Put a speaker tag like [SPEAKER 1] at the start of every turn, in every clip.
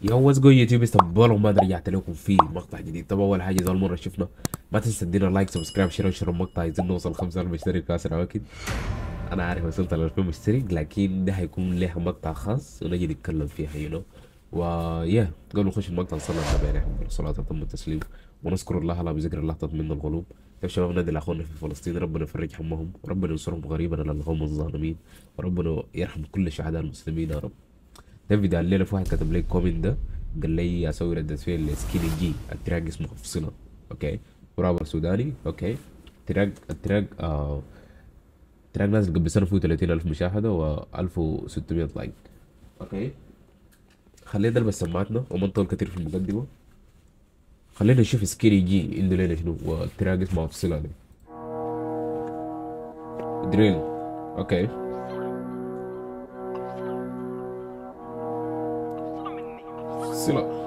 [SPEAKER 1] يو واتس جو يوتيوب استقبلوا ما رجعت لكم في مقطع جديد طبعا اول حاجه اذا اول مره شفنا ما تنسى تدينا لايك سبسكرايب شير وشير المقطع عايزين نوصل 5000 مشترك اسرع وقت انا عارف وصلت ل 2000 مشترك لكن ده هيكون له مقطع خاص ونجي نتكلم فيها يو نو ويا قبل نخش المقطع نصلي على النبي عليه الصلاه وتم التسليم ونذكر الله على بذكر الله تطمئن القلوب يا شباب نادي لاخواننا في فلسطين ربنا يفرج همهم وربنا ينصرهم غريبا على القوم الظالمين وربنا يرحم كل شهداء المسلمين يا رب ده فيديو الليله في واحد كتب لي كومنت ده قال لي اسوي ردة فعل لسكيني جي التراك اسمه افصله اوكي ورابر سوداني اوكي التراك التراك آه التراك نازل قبل سنه فيه 30000 مشاهده و 1600 لايك اوكي خلينا نلبس سماعتنا وما نطول كتير في المقدمه خلينا نشوف سكيني جي عنده لنا شنو والتراك اسمه افصله ده دريل اوكي افصله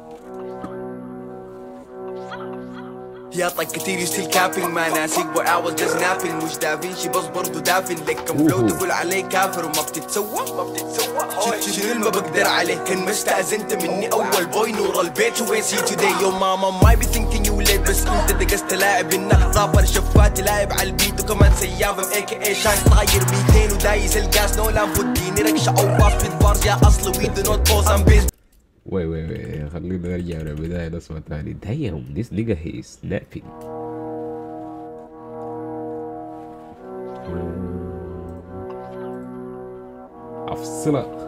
[SPEAKER 2] يا طق كتير يستيل كابينج ما ناسيك بوي I was just napping مش دافنشي بس برضو دافن لك كم فلو
[SPEAKER 1] أوه.
[SPEAKER 2] تقول عليه كافر وما بتتسوى ما بتتسوى شنو ما بقدر عليه كان ما استأذنت مني أول بوي نور البيت وين سي today يو ماما ما بي ثينكينج يو ليت بس انت دقست لاعب انك رابر شفاتي لاعب على البيت وكمان سياف ام اي كي اي شاين طاير 200 ودايس الجاس نو لامبورجيني ركشة او باص في بارز يا اصلي وي دو نوت بوز ام بيز
[SPEAKER 1] وي وي وي خلينا نرجع من البداية نسمع تاني damn this nigga he is snapping أفصلة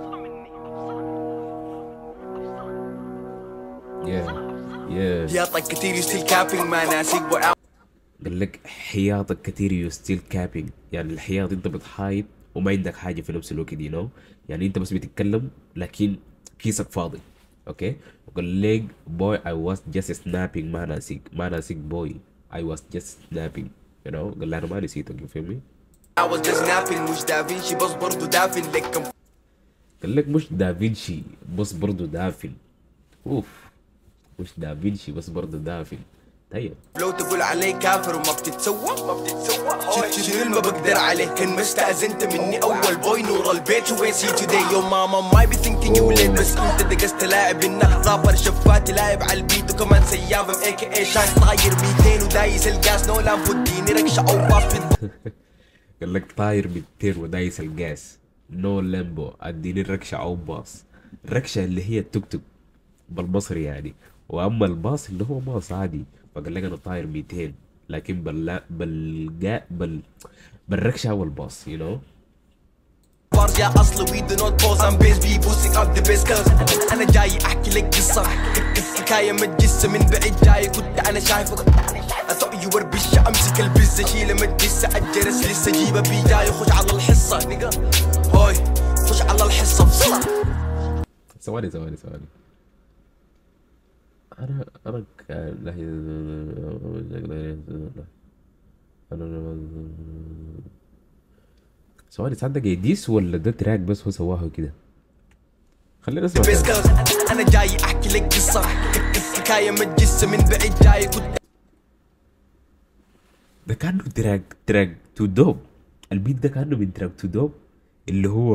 [SPEAKER 1] yeah yeah
[SPEAKER 2] يا طق كتير يستيل كابينج ما ناسيك بوي
[SPEAKER 1] قال لك حياطك كتير يو ستيل كابينج يعني الحياط انت بتحايط وما عندك حاجه في نفس الوقت يو نو يعني انت بس بتتكلم لكن كيسك فاضي اوكي وقال لك بوي اي واز جاست سنابينج ما ناسيك ما ناسيك بوي اي واز جاست سنابينج يو نو قال لي انا ما نسيتك يو فهمني
[SPEAKER 2] I was just napping مش دافنشي بس برضو دافن لك كم
[SPEAKER 1] قال لك مش دافنشي بس برضو دافن اوف مش دافنشي بس برضو دافن طيب
[SPEAKER 2] لو تقول عليه كافر وما بتتسوى ما بتتسوى شنو ما بقدر عليه كان ما استأذنت مني أول بوي نور البيت وين سي today يو ماما ما بي ثينكينج يو ليت بس انت دقست لاعب انك رابر شفاتي لاعب على البيت وكمان سياف ام اي كي اي شاين طاير 200 ودايس الجاس نو لامبورجيني ركشة او باص في
[SPEAKER 1] قال لك طاير 200 ودايس الجاس نو لامبو اديني الركشة او باص الركشة اللي هي التوك توك بالمصري يعني واما الباص اللي هو باص عادي فقال لك انا طاير 200 لكن بال بالجا بال بالركشة والباص يو نو
[SPEAKER 2] بارز يا اصلي وي دو نوت بوز ام بيز بي بوسينج اب ذا بيز كاز انا جاي احكي لك قصه حكايه متجسه من بعيد جاي كنت انا شايفك اثق يور بالشا امسك البزه شيله متجسه الجرس لسه جيبه بي جاي خش على الحصه نيجا هوي خش على الحصه بسرعه
[SPEAKER 1] ثواني ثواني ثواني انا انا ك- لا انا ثواني تصدق يديس ولا ده تراك بس هو سواها كده خلينا نسمع
[SPEAKER 2] بيز
[SPEAKER 1] تاني.
[SPEAKER 2] كاز انا جاي احكي لك قصه حكايه متجسه من بعيد جاي كنت
[SPEAKER 1] ده كانه تراك تراك تو دوب البيت ده كانه من تراك تو دوب اللي هو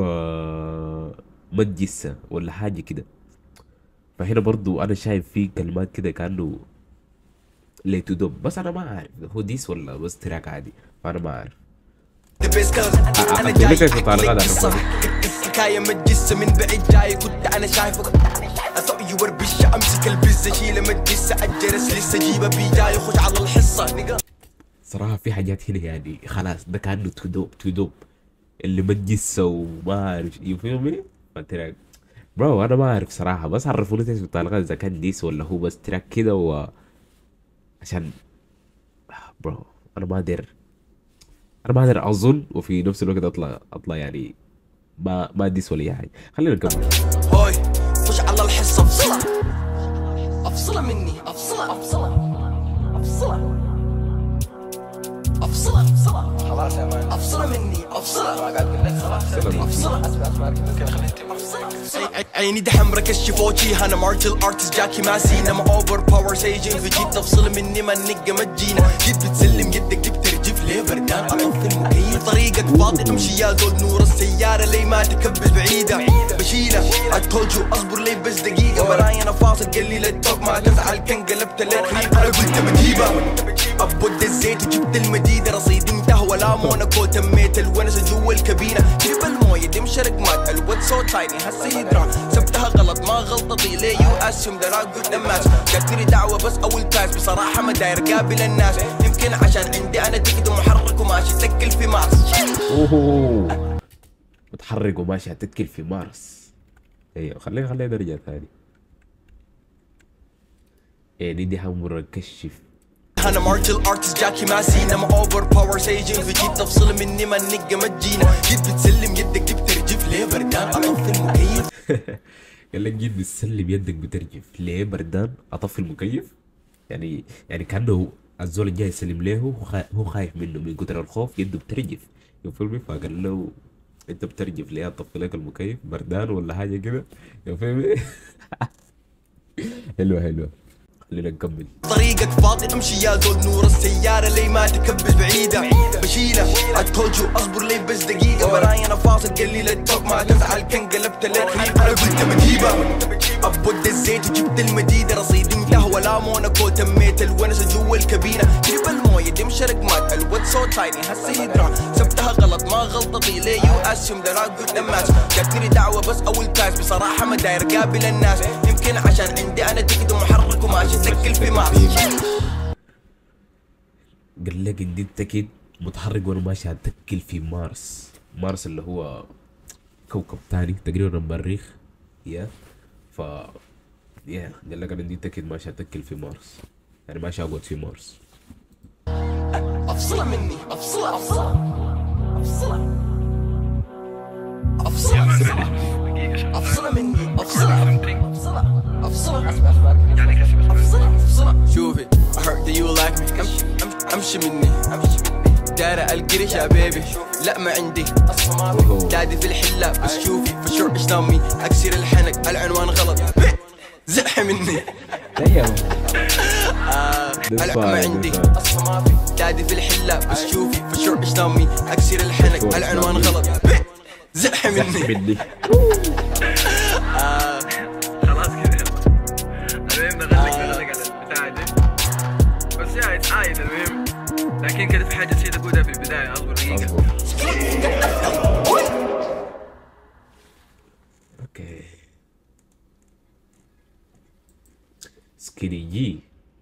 [SPEAKER 1] متجسة ولا حاجة كده فهنا برضو أنا شايف فيه كلمات كده كأنه لي تو دوب بس أنا ما أعرف هو ديس ولا بس تراك عادي فأنا ما أعرف
[SPEAKER 2] بيز كاز انا
[SPEAKER 1] أكتب
[SPEAKER 2] جاي
[SPEAKER 1] لك في
[SPEAKER 2] احكي
[SPEAKER 1] التعليقات
[SPEAKER 2] لك
[SPEAKER 1] عشان
[SPEAKER 2] قصه
[SPEAKER 1] فاضي.
[SPEAKER 2] حكايه متجسه من بعيد جاي كنت انا شايفك اثق يور بالشا امسك البزه شيله متجسه الجرس لسه جيبه بي جاي خش على الحصه نيجا
[SPEAKER 1] صراحة في حاجات هنا يعني خلاص ده كأنه تو دوب تو دوب اللي متجسة وما أعرف يو فيل مي تراك برو أنا ما أعرف صراحة بس عرفوني في التعليقات إذا كان ديس ولا هو بس تراك كده و عشان برو أنا ما أقدر أنا ما أقدر أظن وفي نفس الوقت أطلع أطلع يعني ما ما ديس ولا أي حاجة خلينا نكمل
[SPEAKER 2] هوي خش على الحصه بسرعه افصله مني افصله افصله افصله افصله افصله
[SPEAKER 3] خلاص يا مان
[SPEAKER 2] افصله مني افصله
[SPEAKER 3] ما قاعد اقول لك خلاص
[SPEAKER 1] سلام.
[SPEAKER 2] افصله
[SPEAKER 3] اسمع اسمع ممكن اخليك تبقى
[SPEAKER 2] افصله عيني دي حمرا كشفوتي انا مارشال ارتست جاكي ماسينا ما اوفر باور سيجن في جيت تفصل مني ما النقة ما تجينا جيت بتسلم يدك دي بترجف ليه بردان اطفي المكيف طريقك فاضي امشي يا زول نور السيارة لي ما تكبس بعيدة بشيلة I told you اصبر لي بس دقيقة براي انا فاصل قليل التوك ما تزعل كان قلبت للخيب انا قلت بجيبها ابود الزيت وجبت المديدة رصيد انتهى ولا موناكو تميت الونس جوا الكابينة جيب الموية دي مشرق مات الود سو تايني هسه يدرى سبتها غلط ما غلطتي ليه يو اسيوم ده not good ماتش جاتني دعوة بس اول باس بصراحة ما داير قابل الناس يمكن عشان عندي انا تكت ومحرك وماشي تكل في مارس
[SPEAKER 1] اوه متحرك وماشي هتتكل في مارس ايوه خليها خليها درجة ثانية يعني دي حمر كشف
[SPEAKER 2] انا مارشال ارتست جاكي ماسينا ما اوفر باور سيجن في جيت تفصل مني ما النقة ما تجينا جيت بتسلم يدك دي بترجف ليه بردان اطفي المكيف
[SPEAKER 1] قال لك جيت بتسلم يدك بترجف ليه بردان اطفي المكيف يعني يعني كانه الزول الجاي يسلم له هو خا- هو خايف منه من كتر الخوف يده بترجف يفهمني فقال له انت بترجف ليه اطفي لك المكيف بردان ولا حاجه كده يفهمني حلوه حلوه خلينا نكمل
[SPEAKER 2] طريقك فاضي امشي يا زول نور السيارة لي ما تكبس بعيدة بشيلة I told you اصبر لي بس دقيقة براي انا فاصل قليل التوك ما تزعل كان قلبت للخيب انا قلت بجيبها ابود الزيت وجبت المديدة رصيد انتهى ولا موناكو تميت الونس جوا الكابينة جيب الموية دي مشرق مات الود سو تايني هسه يدرى سبتها غلط ما غلطتي ليه يو اسيوم ده not good ماتش جاتني دعوة بس اول باس بصراحة ما داير قابل الناس يمكن عشان عندي انا تكت ومحرك وماشي تكل في مارس
[SPEAKER 1] قال لك ان انت كده متحرك وانا ماشي هتكل في مارس مارس اللي هو كوكب تاني تقريبا المريخ يا ف يا قال لك انا انت كده ماشي هتكل في مارس يعني ماشي اقعد في مارس
[SPEAKER 2] افصلها مني افصلها افصلها افصلها افصلها افصلها مني افصلها افصلها افصلها افصلها افصلها شوفي I heard that you like me امشي امشي امشي مني امشي مني دايرة القرش يا بيبي لا ما عندي
[SPEAKER 1] أوه.
[SPEAKER 2] دادي في الحلة بس شوفي في شور ايش نامي اكسر الحنك العنوان غلط زحي مني
[SPEAKER 1] ايوه
[SPEAKER 2] هلا ما عندي اصلا ما في دادي في الحلة بس شوفي في شور ايش نامي اكسر الحنك العنوان غلط زحي مني
[SPEAKER 1] مني
[SPEAKER 3] خلاص كذا المهم نغلق نغلق البتاع دي بس يا يتعايد المهم لكن كده في حاجه نسيت اقولها في البدايه اصبر دقيقه
[SPEAKER 1] أصبر. اوكي سكيني جي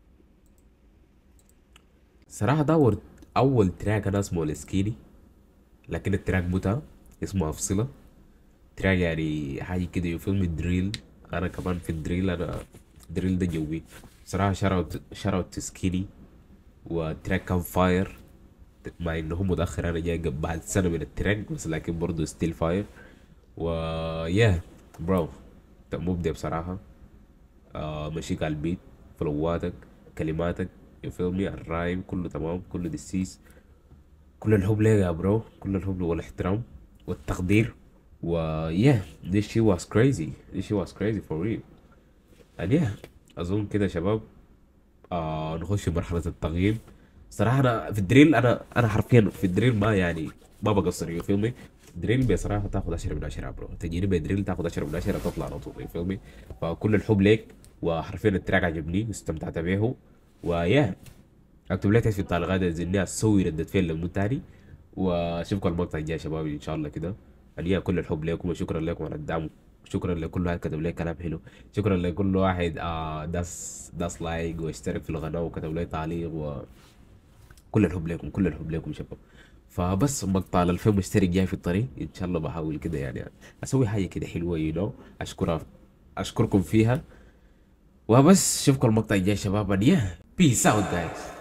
[SPEAKER 1] صراحة دور أول تراك أنا اسمه السكيني لكن التراك متى اسمه أفصلة تراك يعني حاجة كده يفهم الدريل أنا كمان في الدريل أنا الدريل ده جوي صراحة شاروت شاروت سكيني وتراك كان فاير مع انه هو متاخر انا جاي قبل- بعد سنه من التراك بس لكن برضه ستيل فاير و يا برو انت مبدع بصراحه آه مشيك على البيت فلواتك كلماتك يفهمني الرايم كله تمام كله دسيس كل الحب ليك يا برو كل الحب والاحترام والتقدير و yeah this shit was crazy this shit was crazy for real and yeah اظن كده يا شباب آه نخش في مرحلة التقييم صراحة أنا في الدريل أنا أنا حرفيا في الدريل ما يعني ما بقصر يو فيلمي دريل بصراحة تاخد 10 من 10 برو تجيني بدريل تاخد 10 من 10 تطلع على طول يو فيلمي فكل الحب ليك وحرفيا التراك عجبني واستمتعت به ويا اكتب لي تحت في التعليقات اذا اني اسوي ردة فعل للمون تاني واشوفكم المقطع الجاي يا شباب ان شاء الله كده يعني كل الحب لكم وشكرا لكم على الدعم شكرا لكل واحد كتب لي كلام حلو شكرا لكل واحد آه داس داس لايك واشترك في القناة وكتب لي تعليق و كل الحب لكم كل الحب لكم شباب فبس مقطع الفيلم مشترك جاي في الطريق ان شاء الله بحاول كده يعني اسوي حاجه كده حلوه يو نو اشكرها اشكركم فيها وبس اشوفكم المقطع الجاي شباب يا بيس اوت جايز